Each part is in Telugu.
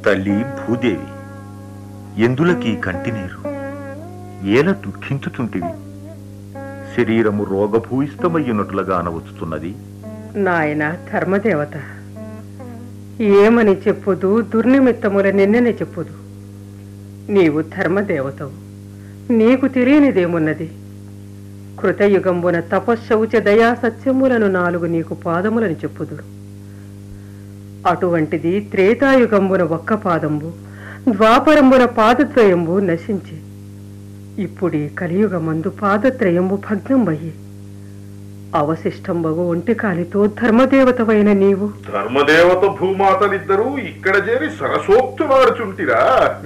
తల్లి భూదేవి ఎందులకీ కంటినీరు ఏల దుఃఖించుచుంటివి శరీరము రోగభూయిష్టమయ్యున్నట్లుగా అనవచ్చుతున్నది నాయన ధర్మదేవత ఏమని చెప్పుదు దుర్నిమిత్తముల నిన్ననే చెప్పుదు నీవు ధర్మదేవతవు నీకు తెలియనిదేమున్నది కృతయుగంబున తపశ్శౌచ దయా సత్యములను నాలుగు నీకు పాదములను చెప్పుదురు అటువంటిది త్రేతాయుగంబున ఒక్క పాదంబు ద్వాపరంబున పాదద్వయంబు నశించి ఇప్పుడీ కలియుగమందు పాదత్రయంబు భగ్నంబయ్యి అవశిష్టంబగు ఒంటి కాలితో ధర్మదేవతవైన నీవు ధర్మదేవత భూమాతలిద్దరూ ఇక్కడ చేరి సరసోక్తులాడుచుంటిరా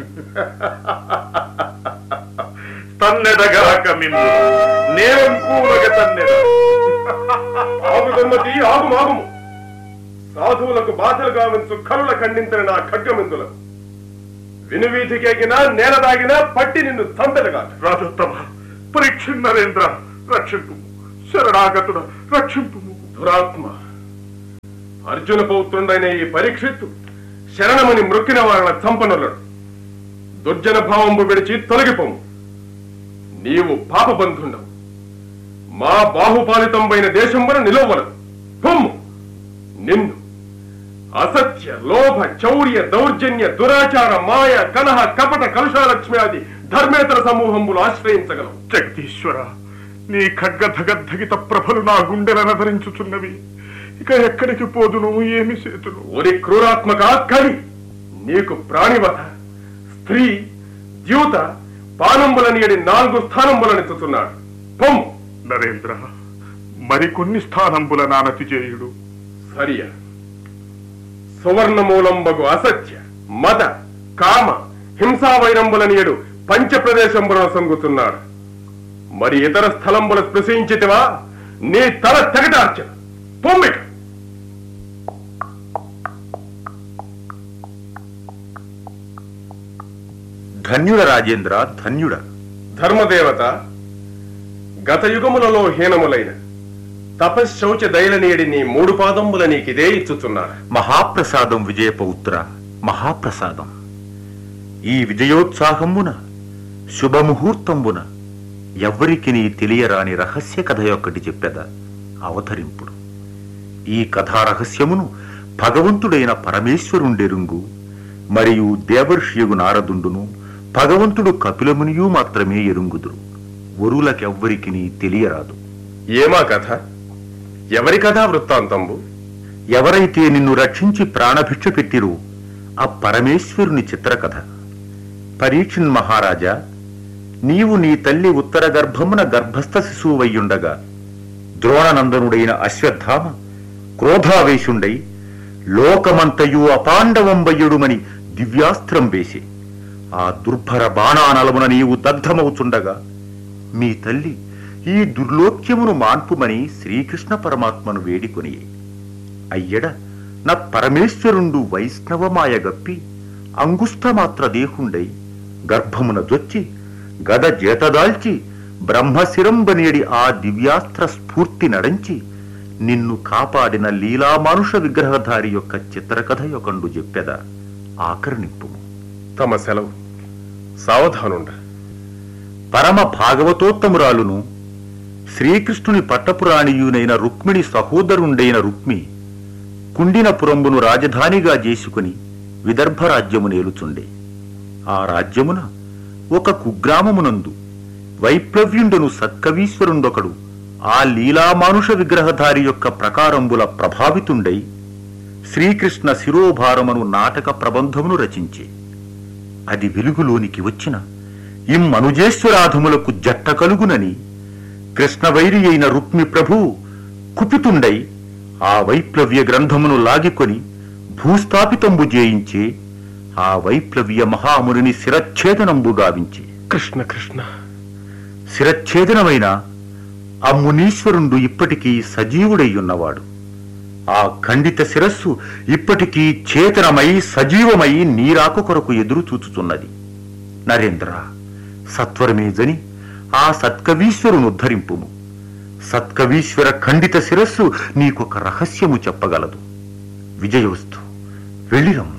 తన్నెదగాక మిమ్ము నేరం కూలగ తన్నెద ఆగు గమ్మతి ఆగు మాగుము సాధువులకు బాధలు గావించు కరుల ఖండించిన నా ఖడ్గమిందులకు వినువీధికెగినా నేల దాగినా పట్టి నిన్ను తందెలగా రాజోత్తమ పరీక్ష నరేంద్ర రక్షింపు శరణాగతుడ రక్షింపు దురాత్మ అర్జున పౌత్రుడైన ఈ పరీక్షిత్తు శరణమని మృక్కిన వాళ్ళ చంపనులడు దుర్జన భావంబు విడిచి తొలగిపోము నీవు పాపబంధుండవు మా బాహుపాలితంపైన దేశంబన నిలవలదు పొమ్ము నిన్ను అసత్య లోభ చౌర్య దౌర్జన్య దురాచార మాయ కలహ కపట కలుషాలక్ష్మి ఆది ధర్మేతర సమూహములు ఆశ్రయించగలవు జగదీశ్వర నీ ఖడ్గధగద్ధగిత ప్రభలు నా గుండెలనధరించుచున్నవి ఇక ఎక్కడికి పోదును ఏమి చేతును ఒరి క్రూరాత్మక కలి నీకు ప్రాణివత స్త్రీ ద్యూత పానంబులనియడి నాలుగు స్థానంబులనెత్తుతున్నాడు పొమ్ము నరేంద్ర మరికొన్ని స్థానంబుల నానతి చేయుడు సరియ సువర్ణమూలంబగు అసత్య మద కామ హింసావైరంబులనియడు పంచప్రదేశంబుల సంగుతున్నాడు మరి ఇతర స్థలంబుల స్పృశించితివా నీ తల తెగటార్చ పొమ్మిక ధన్యుడ రాజేంద్ర ధన్యుడ ధర్మదేవత గత యుగములలో హీనములైన తపశ్శౌచ దయలనేడి నీ మూడు పాదముల నీకిదే ఇచ్చుతున్నాడు మహాప్రసాదం విజయపౌత్ర మహాప్రసాదం ఈ విజయోత్సాహమున శుభముహూర్తంబున ఎవ్వరికి నీ తెలియరాని రహస్య కథ యొక్కటి చెప్పెద అవతరింపుడు ఈ కథా రహస్యమును భగవంతుడైన పరమేశ్వరుండెరుంగు మరియు దేవర్షియగు నారదుండును భగవంతుడు కపిలమునియు మాత్రమే ఎరుంగుదురు వరులకెవ్వరికి నీ తెలియరాదు ఏమా కథ ఎవరి కథా వృత్తాంతంబు ఎవరైతే నిన్ను రక్షించి ప్రాణభిక్ష పెట్టిరో ఆ పరమేశ్వరుని చిత్రకథ పరీక్షణ్ మహారాజా నీవు నీ తల్లి ఉత్తర గర్భమున గర్భస్థ శిశువయ్యుండగా ద్రోణనందనుడైన అశ్వత్థామ క్రోధావేశుండై లోకమంతయు అపాండవంబయ్యుడుమని దివ్యాస్త్రం వేసి ఆ దుర్భర బాణానలమున నీవు దగ్ధమవుచుండగా మీ తల్లి ఈ దుర్లోక్యమును మాన్పుమని శ్రీకృష్ణ పరమాత్మను వేడికొని అయ్యడ నా పరమేశ్వరుండు వైష్ణవమాయ గప్పి అంగుష్టమాత్ర దేహుండై గర్భమున దొచ్చి గద జేతదాల్చి బ్రహ్మశిరంబనేడి ఆ దివ్యాస్త్ర స్ఫూర్తి నడంచి నిన్ను కాపాడిన లీలామానుష విగ్రహధారి యొక్క చిత్రకథ యొకండు చెప్పెద ఆకర్ణింపుము తమ సెలవు సావధానుండ పరమ భాగవతోత్తమురాలును శ్రీకృష్ణుని పట్టపురాణియునైన రుక్మిణి సహోదరుండైన రుక్మి కుండినపురంబును రాజధానిగా చేసుకుని విదర్భ రాజ్యము నేలుచుండే ఆ రాజ్యమున ఒక కుగ్రామమునందు వైప్లవ్యుండును సత్కవీశ్వరుండొకడు ఆ లీలామానుష విగ్రహధారి యొక్క ప్రకారంబుల ప్రభావితుండై శ్రీకృష్ణ శిరోభారమను నాటక ప్రబంధమును రచించి అది వెలుగులోనికి వచ్చిన ఇమ్మనుజేశ్వరాధములకు జట్ట కలుగునని కృష్ణవైరి అయిన రుక్మి ప్రభువు కుపితుండై ఆ వైప్లవ్య గ్రంథమును లాగికొని భూస్థాపితంబు చేయించి ఆ వైప్లవ్య మహామునిని శిరచ్ఛేదనంబు గావించి కృష్ణ కృష్ణ శిరచ్ఛేదనమైన ఆ మునీశ్వరుండు ఇప్పటికీ సజీవుడై ఉన్నవాడు ఆ ఖండిత శిరస్సు ఇప్పటికీ చేతనమై సజీవమై నీరాకు కొరకు ఎదురు చూచుచున్నది నరేంద్ర సత్వరమే జని ఆ సత్కవీశ్వరును ఉద్ధరింపుము సత్కవీశ్వర ఖండిత శిరస్సు నీకొక రహస్యము చెప్పగలదు విజయోస్తు వెళ్ళిరమ్ము